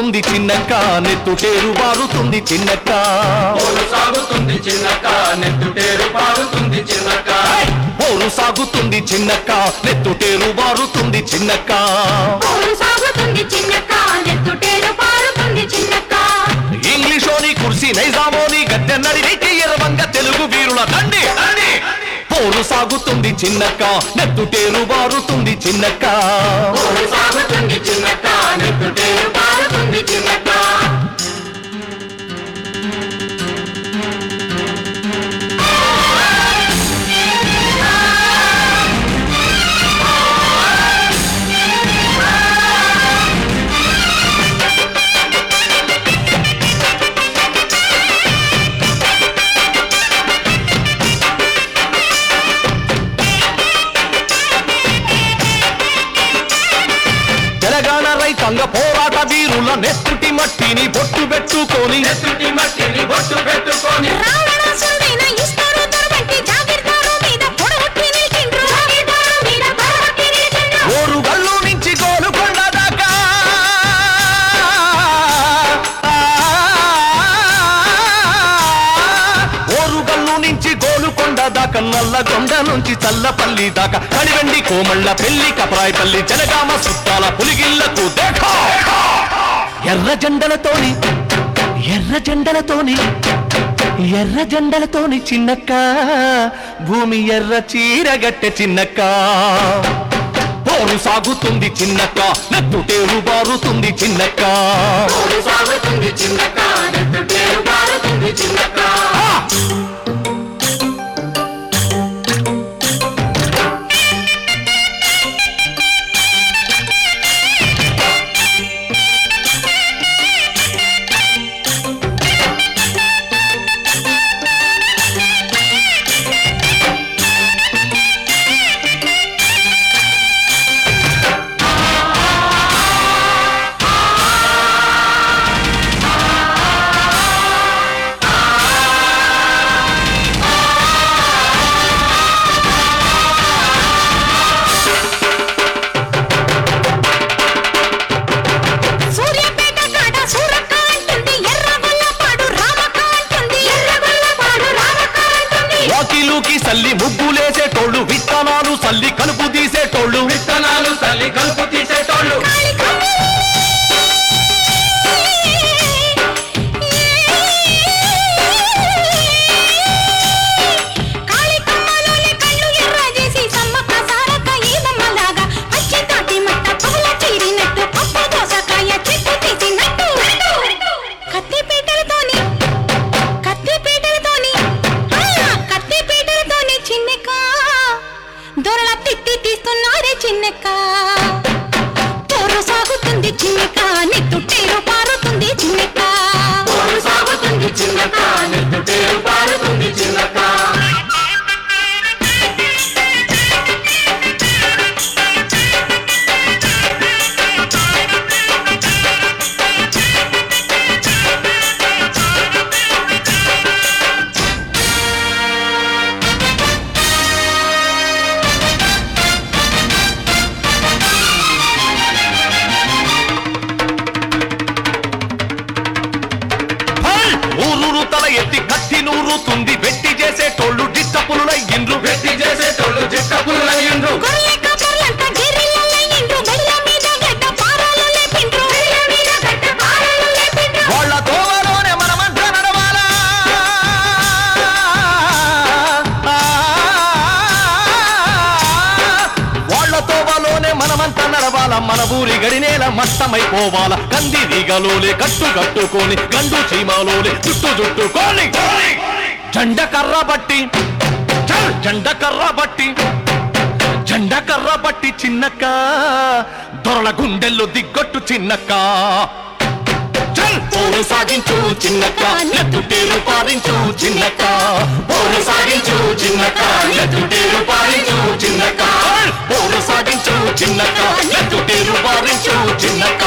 సాగుతుంది చిన్నక్క నెత్తుటేరు బారుతుంది చిన్నక్క పోరు సాగుతుంది చిన్నక నెత్తుటేరు పారుతుంది చిన్నక పోరు సాగుతుంది చిన్నక్క నెత్తుటేరు బారుతుంది చిన్నక్క పోరు సాగుతుంది చిన్నక్క నెత్తుటేరు పారుతుంది చిన్నక్క ఇంగ్లీషోని కుర్సీ నైజామోని గద్దె నడికి ఎర్రవంగ తెలుగు వీరుల దండి దండి పోరు సాగుతుంది చిన్నక్క నెత్తుటేరు బారుతుంది చిన్నక్క పోరు సాగుతుంది చిన్నక నెత్తుటేరు పారుతుంది చిన్నక తెలంగాణ రైతాంగ పోరాట వీరుల నెత్తుటి మట్టిని బొట్టు పెట్టుకొని నెత్తుటి మట్టిని బొట్టు పెట్టుకొని రావణాసురుడైన ఇస్తారు దొరబట్టి జాగీర్దారు మీద పొడగొట్టి నిలిచిండ్రు జాగీర్దారు మీద పొడగొట్టి నిలిచిండ్రు ఓరుగల్లు నుంచి గోలుకొండ దాకా ఓరుగల్లు నుంచి గోలుకొండ దాకా నల్లగొండ నుంచి చల్లపల్లి దాకా కడివెండి కోమళ్ళ పెళ్లి కపరాయపల్లి జనగామ సుట్టాల పులిగిళ్లకు దేఖా ఎర్ర జెండలతోని ఎర్ర జెండలతోని ఎర్ర జెండలతోని చిన్నక్క భూమి ఎర్ర చీరగట్టె చిన్నక్క పోరు సాగుతుంది చిన్నక్క నెత్తుటేరు బారుతుంది చిన్నక్క పోరు సాగుతుంది చిన్నక నెత్తుటేరు పారుతుంది చిన్నక ఆ! సూర్యాపేట కాడ సూరక్క అంటుంది ఎర్రగొల్లపాడు రామక్క అంటుంది ఎర్రగొల్లపాడు రామక్క అంటుంది వాకిలుకి సల్లి ముగ్గులేసేటోళ్ళు విత్తనాలు సల్లి కలుపు తీసేటోళ్ళు విత్తనాలు తల్లి కలుపు తీసేటోళ్ళు కాళికమ్మలోని కళ్ళు ఎర్ర చేసి సమ్మక్క సారక్క ఈదమ్మలాగా పచ్చి తాటి మట్ట పగల చీరినట్టు పప్పు దోసకాయ చెట్టు తీసినట్టు కత్తి పీటలతోని కత్తి పీటలతోని ఆ, కత్తి పీటలతోని చిన్నెక్క దొరల తిత్తి తీస్తున్నారే చిన్నెక్క పోరు సాగుతుంది చిన్నెక్క నెత్తుటేరు పారుతుంది చిన్నెక్క పోరు సాగుతుంది చిన్నక నెత్తుటేరు పారుతుంది చిన్నక హల్! ఊరూరు తల ఎత్తి కత్తి నూరుతుంది వెట్టి చేసేటోళ్ళు డిస్టపులులయ్యిండ్రు వెట్టి చేసేటోళ్ళు చిట్టపుల్లయ్యిండ్రు గొర్రె కాపర్లంతా గిర్రెలల్లయ్యిండ్రు బెల్ల మీద గడ్డ పారాలు లేపిండ్రు బెల్ల మీద గడ్డ పారాలు లేపిండ్రు వాళ్ళ తోవలోనే మనమంతా నడవాలా వాళ్ళ తోవలోనే మనమంతా నడవాల మన ఊరి గడినేల మట్టమైపోవాల కంది దిగలోలే కట్టు కట్టుకొని గండు చీమాలోలే చుట్టు చుట్టుకొని జెండ కర్ర బట్టి చల్ జెండ కర్ర బట్టి జెండ కర్ర బట్టి చిన్నక్క దొరల గుండెల్లో దిగ్గొట్టు చిన్నక్క చల్ పోరు సాగించు చిన్నక్క నెత్తుటేరు పారించు చిన్నక్క పోరు సాగించు చిన్నక్క నెత్తుటేరు పారించు చిన్నక్క పోరు సాగించు చిన్నక్క నెత్తుటేరు పారించు చిన్నక్క